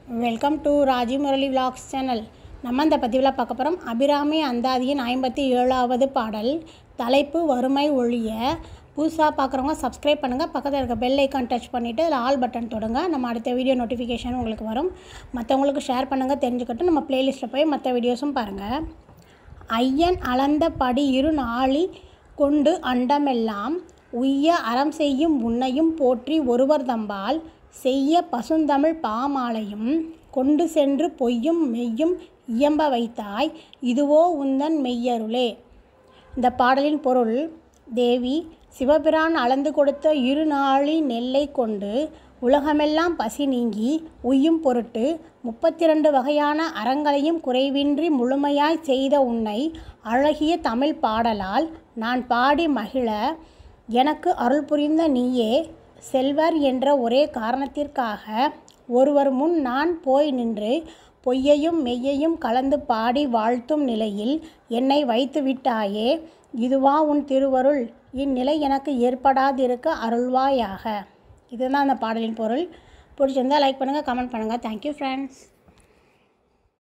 welcome to Raji Murali vlogs channel நம்ம இந்த பதிவில் பார்க்க போகிறோம் அபிராமி அந்தாதியின் ஐம்பத்தி ஏழாவது பாடல் தலைப்பு வறுமை ஒழிய புதுசாக பார்க்குறவங்க சப்ஸ்கிரைப் பண்ணுங்கள் பக்கத்தில் இருக்க பெல் ஐக்கான் டச் பண்ணிவிட்டு அதில் ஆல் பட்டன் தொடுங்க நம்ம அடுத்த வீடியோ நோட்டிஃபிகேஷன் உங்களுக்கு வரும் மற்றவங்களுக்கு ஷேர் பண்ணுங்கள் தெரிஞ்சுக்கட்டும் நம்ம ப்ளேலிஸ்ட்டில் போய் மற்ற வீடியோஸும் பாருங்கள் ஐயன் அளந்த படி இரு நாளி கொண்டு அண்டமெல்லாம் உய்ய அறம் செய்யும் உன்னையும் போற்றி ஒருவர் தம்பால் செய்ய பசுந்தமிழ் பாமாலையும் கொண்டு சென்று பொய்யும் மெய்யும் இயம்ப வைத்தாய் இதுவோ உந்தன் மெய்யருளே இந்த பாடலின் பொருள் தேவி சிவபிரான் அளந்து கொடுத்த இரு நாளி நெல்லை கொண்டு உலகமெல்லாம் பசி நீங்கி உய்யும் பொருட்டு முப்பத்தி ரெண்டு வகையான அறங்களையும் குறைவின்றி முழுமையாய் செய்த உன்னை அழகிய தமிழ் பாடலால் நான் பாடி மகிழ எனக்கு அருள் புரிந்த நீயே செல்வர் என்ற ஒரே காரணத்திற்காக ஒருவர் முன் நான் போய் நின்று பொய்யையும் மெய்யையும் கலந்து பாடி வாழ்த்தும் நிலையில் என்னை வைத்து விட்டாயே இதுவா உன் திருவருள் இந்நிலை எனக்கு ஏற்படாதிருக்க அருள்வாயாக இதுதான் அந்த பாடலின் பொருள் பிடிச்சிருந்தால் லைக் பண்ணுங்கள் கமெண்ட் பண்ணுங்கள் தேங்க்யூ ஃப்ரெண்ட்ஸ்